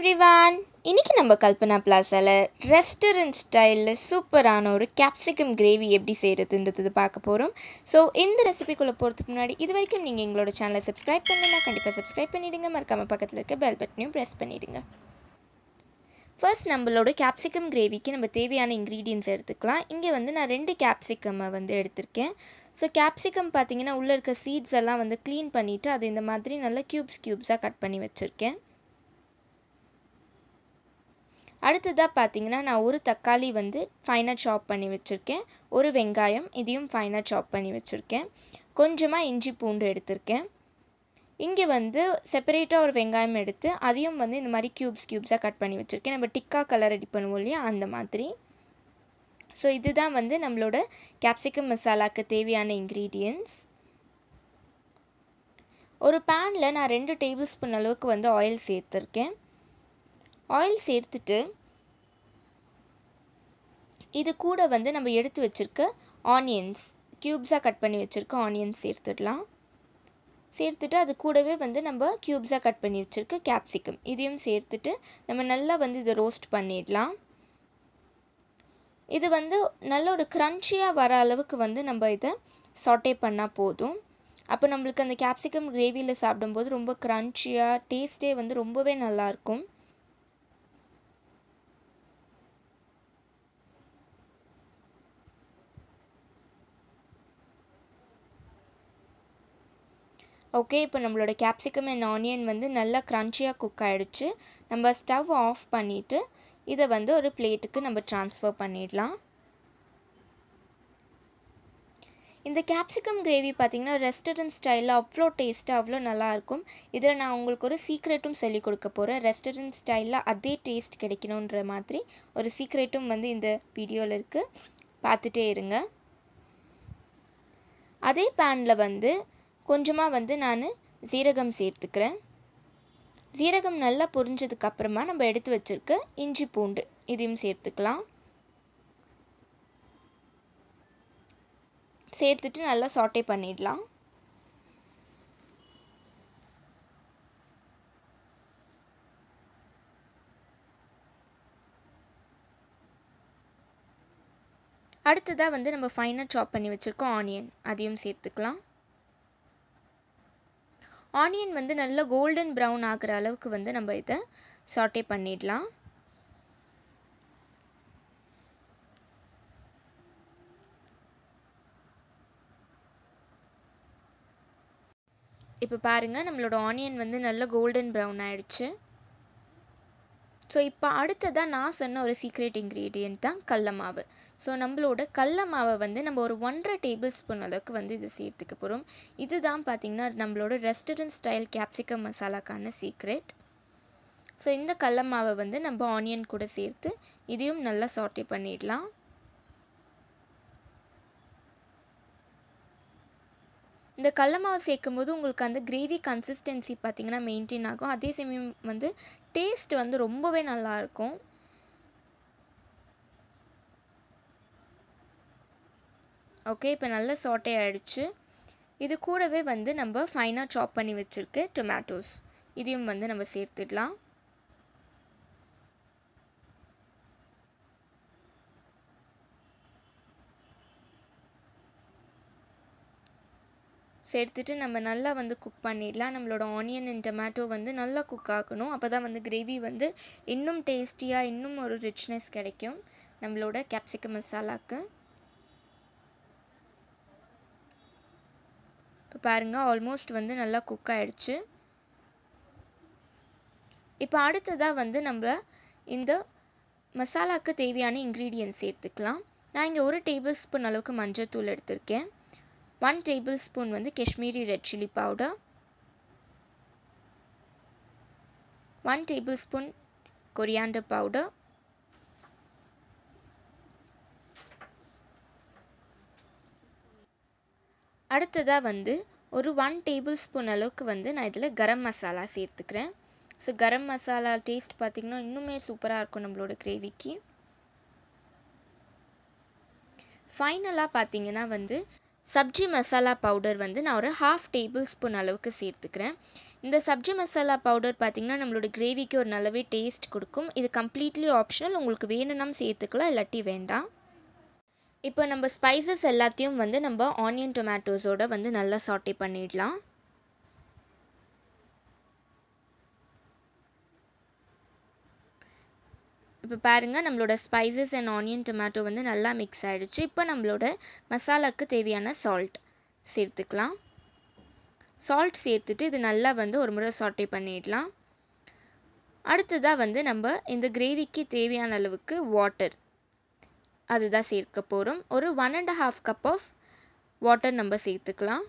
everyone இன்னைக்கு நம்ம Kalpana பிளாஸாவில் restaurant ஸ்டைலில் சூப்பரான ஒரு கேப்சிகம் கிரேவி எப்படி செய்கிறதுன்றது பார்க்க போகிறோம் ஸோ இந்த ரெசிபிக்குள்ளே போகிறதுக்கு முன்னாடி இது வரைக்கும் நீங்கள் எங்களோட சேனலை சப்ஸ்கிரைப் பண்ணலைன்னா கண்டிப்பாக சப்ஸ்கிரைப் பண்ணிவிடுங்க மறக்காமல் பக்கத்தில் இருக்க பெல் பட்டனையும் ப்ரெஸ் பண்ணிவிடுங்க ஃபர்ஸ்ட் நம்மளோட கேப்சிகம் கிரேவிக்கு நம்ம தேவையான இன்க்ரீடியன்ஸ் எடுத்துக்கலாம் இங்கே வந்து நான் ரெண்டு கேப்சிகம்மை வந்து எடுத்திருக்கேன் ஸோ கேப்சிகம் பார்த்தீங்கன்னா உள்ளே இருக்க சீட்ஸ் எல்லாம் வந்து க்ளீன் பண்ணிவிட்டு அது இந்த மாதிரி நல்லா க்யூப்ஸ் க்யூப்ஸாக கட் பண்ணி வச்சுருக்கேன் அடுத்ததாக பார்த்தீங்கன்னா நான் ஒரு தக்காளி வந்து ஃபைனாக சாப் பண்ணி வச்சுருக்கேன் ஒரு வெங்காயம் இதையும் ஃபைனாக சாப் பண்ணி வச்சுருக்கேன் கொஞ்சமாக இஞ்சி பூண்டு எடுத்திருக்கேன் இங்கே வந்து செப்பரேட்டாக ஒரு வெங்காயம் எடுத்து அதையும் வந்து இந்த மாதிரி க்யூப்ஸ் க்யூப்ஸாக கட் பண்ணி வச்சுருக்கேன் நம்ம டிக்கா கலர் ரெடி பண்ணுவோம் இல்லையா அந்த மாதிரி ஸோ இதுதான் வந்து நம்மளோட கேப்சிகம் மசாலாவுக்கு தேவையான இன்க்ரீடியன்ஸ் ஒரு பேனில் நான் ரெண்டு டேபிள் ஸ்பூன் அளவுக்கு வந்து ஆயில் சேர்த்துருக்கேன் ஆயில் சேர்த்துட்டு இது கூட வந்து நம்ம எடுத்து வச்சுருக்க ஆனியன்ஸ் க்யூப்ஸாக கட் பண்ணி வச்சுருக்க ஆனியன்ஸ் சேர்த்துடலாம் சேர்த்துட்டு அது கூடவே வந்து நம்ம க்யூப்ஸாக கட் பண்ணி வச்சுருக்க கேப்சிகம் இதையும் சேர்த்துட்டு நம்ம நல்லா வந்து இதை ரோஸ்ட் பண்ணிடலாம் இது வந்து நல்ல ஒரு க்ரன்ச்சியாக வர அளவுக்கு வந்து நம்ம இதை சாட்டே பண்ணால் போதும் அப்போ நம்மளுக்கு அந்த கேப்சிகம் கிரேவியில் சாப்பிடும்போது ரொம்ப க்ரன்ச்சியாக டேஸ்ட்டே வந்து ரொம்பவே நல்லாயிருக்கும் ஓகே இப்போ நம்மளோட கேப்சிகம் அண்ட் ஆனியன் வந்து நல்லா க்ரன்ச்சியாக குக் ஆகிடுச்சு நம்ம ஸ்டவ் ஆஃப் பண்ணிவிட்டு இதை வந்து ஒரு பிளேட்டுக்கு நம்ம ட்ரான்ஸ்ஃபர் பண்ணிடலாம் இந்த கேப்சிகம் கிரேவி பார்த்திங்கன்னா ரெஸ்டாரண்ட் ஸ்டைலில் அவ்வளோ டேஸ்ட்டாக அவ்வளோ நல்லாயிருக்கும் இதில் நான் உங்களுக்கு ஒரு சீக்ரெட்டும் சொல்லி கொடுக்க போகிறேன் ரெஸ்டாரண்ட் ஸ்டைலில் அதே டேஸ்ட் கிடைக்கணுன்ற மாதிரி ஒரு சீக்ரெட்டும் வந்து இந்த வீடியோவில் இருக்குது பார்த்துட்டே இருங்க அதே பேனில் வந்து கொஞ்சமாக வந்து நான் ஜீரகம் சேர்த்துக்கிறேன் ஜீரகம் நல்லா பொரிஞ்சதுக்கப்புறமா நம்ம எடுத்து வச்சுருக்க இஞ்சி பூண்டு இதையும் சேர்த்துக்கலாம் சேர்த்துட்டு நல்லா சாட்டே பண்ணிடலாம் அடுத்ததாக வந்து நம்ம ஃபைனாக சாப் பண்ணி வச்சுருக்கோம் ஆனியன் அதையும் சேர்த்துக்கலாம் ஆனியன் வந்து நல்ல கோல்டன் ப்ரௌன் ஆகிற அளவுக்கு வந்து நம்ம இதை சாட்டே பண்ணிடலாம் இப்போ பாருங்கள் நம்மளோட ஆனியன் வந்து நல்ல கோல்டன் ப்ரௌன் ஆயிடுச்சு ஸோ இப்போ அடுத்ததாக நான் சொன்ன ஒரு சீக்ரெட் இன்க்ரீடியண்ட் தான் கடல மாவு ஸோ நம்மளோட கடல மாவை வந்து நம்ம ஒரு ஒன்றரை டேபிள் ஸ்பூன் அளவுக்கு வந்து இது சேர்த்துக்க போகிறோம் இதுதான் பார்த்திங்கன்னா நம்மளோட ரெஸ்டாரண்ட் ஸ்டைல் கேப்சிகம் மசாலாக்கான சீக்ரெட் ஸோ இந்த கடல மாவை வந்து நம்ம ஆனியன் கூட சேர்த்து இதையும் நல்லா சாட்டே பண்ணிடலாம் இந்த கடல மாவு சேர்க்கும் போது உங்களுக்கு அந்த கிரேவி கன்சிஸ்டன்சி பார்த்திங்கன்னா மெயின்டைன் ஆகும் அதே சமயம் வந்து டேஸ்ட் வந்து ரொம்பவே நல்லாயிருக்கும் ஓகே இப்போ நல்லா சாட்டே ஆகிடுச்சு இது கூடவே வந்து நம்ம ஃபைனாக சாப் பண்ணி வச்சுருக்க டொமேட்டோஸ் இதையும் வந்து நம்ம சேர்த்துடலாம் சேர்த்துட்டு நம்ம நல்லா வந்து குக் பண்ணிடலாம் நம்மளோட ஆனியன் அண்ட் டொமேட்டோ வந்து நல்லா குக் ஆகணும் அப்போ தான் வந்து கிரேவி வந்து இன்னும் டேஸ்டியாக இன்னும் ஒரு ரிச்னஸ் கிடைக்கும் நம்மளோட கேப்சிகம் மசாலாவுக்கு இப்போ பாருங்கள் ஆல்மோஸ்ட் வந்து நல்லா குக் ஆகிடுச்சு இப்போ அடுத்ததாக வந்து நம்ம இந்த மசாலாவுக்கு தேவையான இன்க்ரீடியன்ஸ் சேர்த்துக்கலாம் நான் இங்கே ஒரு டேபிள் ஸ்பூன் அளவுக்கு மஞ்சள் தூள் எடுத்திருக்கேன் ஒன் டேபிள் ஸ்பூன் வந்து Kashmiri red chilli powder one tablespoon coriander powder அடுத்ததாக வந்து ஒரு ஒன் டேபிள் ஸ்பூன் அளவுக்கு வந்து நான் இதில் கரம் மசாலா சேர்த்துக்கிறேன் ஸோ கரம் மசாலா டேஸ்ட் பார்த்திங்கன்னா இன்னுமே சூப்பராக இருக்கும் நம்மளோட கிரேவிக்கு ஃபைனலாக பார்த்தீங்கன்னா வந்து சப்ஜி மசாலா பவுடர் வந்து நான் ஒரு ஹாஃப் டேபிள் ஸ்பூன் அளவுக்கு சேர்த்துக்கிறேன் இந்த சப்ஜி மசாலா பவுடர் பார்த்திங்கன்னா நம்மளோட கிரேவிக்கு ஒரு நல்லாவே டேஸ்ட் கொடுக்கும் இது கம்ப்ளீட்லி ஆப்ஷனல் உங்களுக்கு வேணும்னா சேர்த்துக்கலாம் இல்லாட்டி வேண்டாம் இப்போ நம்ம ஸ்பைசஸ் எல்லாத்தையும் வந்து நம்ம ஆனியன் டொமேட்டோஸோட வந்து நல்லா சாட்டே பண்ணிடலாம் இப்போ பாருங்கள் நம்மளோட ஸ்பைசஸ் அண்ட் ஆனியன் டொமேட்டோ வந்து நல்லா மிக்ஸ் ஆகிடுச்சு இப்போ நம்மளோட மசாலாவுக்கு தேவையான சால்ட் சேர்த்துக்கலாம் சால்ட் சேர்த்துட்டு இது நல்லா வந்து ஒரு முறை சாட்டே பண்ணிடலாம் அடுத்ததாக வந்து நம்ம இந்த கிரேவிக்கு தேவையான அளவுக்கு வாட்டர் அதுதான் சேர்க்க போகிறோம் ஒரு one and half cup of water நம்ம சேர்த்துக்கலாம்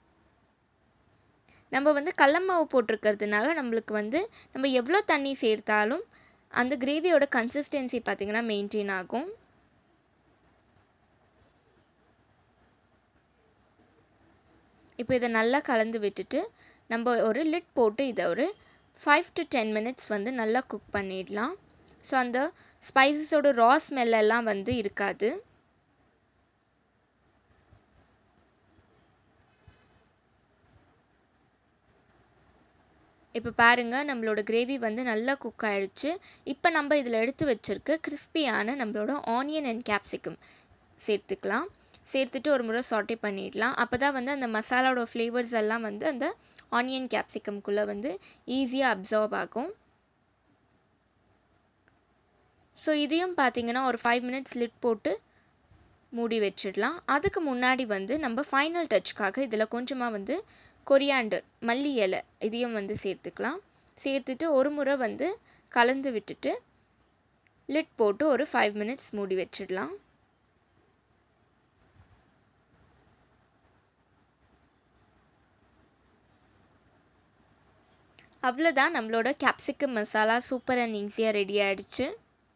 நம்ம வந்து கடலமாவு போட்டிருக்கிறதுனால நம்மளுக்கு வந்து நம்ம எவ்வளோ தண்ணி சேர்த்தாலும் அந்த கிரேவியோட கன்சிஸ்டன்சி பார்த்திங்கன்னா மெயின்டைன் ஆகும் இப்போ இதை நல்லா கலந்து விட்டுட்டு நம்ம ஒரு லிட் போட்டு இதை ஒரு ஃபைவ் டு டென் மினிட்ஸ் வந்து நல்லா குக் பண்ணிடலாம் ஸோ அந்த ஸ்பைசஸோட ரா ஸ்மெல்லெல்லாம் வந்து இருக்காது இப்போ பாருங்கள் நம்மளோட கிரேவி வந்து நல்லா குக் ஆகிடுச்சு இப்போ நம்ம இதில் எடுத்து வச்சுருக்க கிறிஸ்பியான நம்மளோட ஆனியன் அண்ட் கேப்சிகம் சேர்த்துக்கலாம் சேர்த்துட்டு ஒரு முறை சாட்டே பண்ணிடலாம் அப்போ தான் வந்து அந்த மசாலாவோட ஃப்ளேவர்ஸ் எல்லாம் வந்து அந்த ஆனியன் கேப்சிகம்குள்ளே வந்து ஈஸியாக அப்சர்வ் ஆகும் ஸோ இதையும் பார்த்தீங்கன்னா ஒரு ஃபைவ் மினிட்ஸ் லிட் போட்டு மூடி வச்சிடலாம் அதுக்கு முன்னாடி வந்து நம்ம ஃபைனல் டச்சுக்காக இதில் கொஞ்சமாக வந்து கொரியாண்டர் மல்லி இலை இதையும் வந்து சேர்த்துக்கலாம் சேர்த்துட்டு ஒரு முறை வந்து கலந்து விட்டுட்டு லிட் போட்டு ஒரு ஃபைவ் மினிட்ஸ் மூடி வச்சிடலாம் அவ்வளோதான் நம்மளோட கேப்சிகம் மசாலா சூப்பர் அண்ட் ஈஸியாக ரெடி ஆகிடுச்சு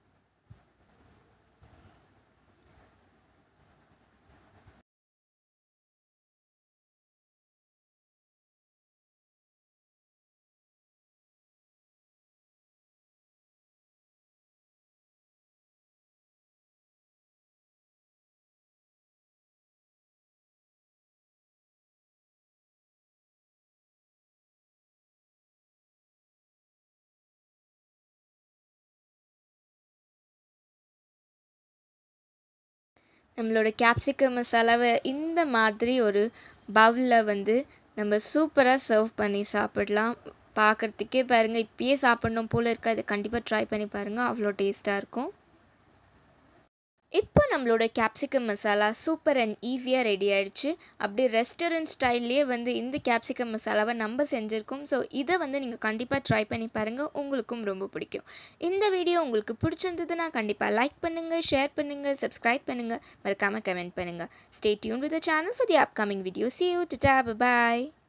நம்மளோட கேப்சிகம் மசாலாவை இந்த மாதிரி ஒரு பவுலில் வந்து நம்ம சூப்பராக சர்வ் பண்ணி சாப்பிடலாம் பார்க்குறதுக்கே பாருங்கள் இப்பயே சாப்பிட்ணும் போல் இருக்கா இதை கண்டிப்பாக ட்ரை பண்ணி பாருங்கள் அவ்வளோ டேஸ்ட்டாக இருக்கும் இப்போ நம்மளோட கேப்சிகம் மசாலா சூப்பர் அண்ட் ஈஸியாக ரெடி ஆகிடுச்சு அப்படி ரெஸ்டாரண்ட் ஸ்டைல்லையே வந்து இந்த கேப்சிகம் மசாலாவை நம்ம செஞ்சுருக்கோம் ஸோ இதை வந்து நீங்கள் கண்டிப்பாக ட்ரை பண்ணி பாருங்கள் உங்களுக்கும் ரொம்ப பிடிக்கும் இந்த வீடியோ உங்களுக்கு பிடிச்சிருந்ததுன்னா கண்டிப்பாக லைக் பண்ணுங்கள் ஷேர் பண்ணுங்கள் சப்ஸ்கிரைப் பண்ணுங்கள் மறக்காமல் கமெண்ட் பண்ணுங்கள் stay tuned with channel for the upcoming video see you top bye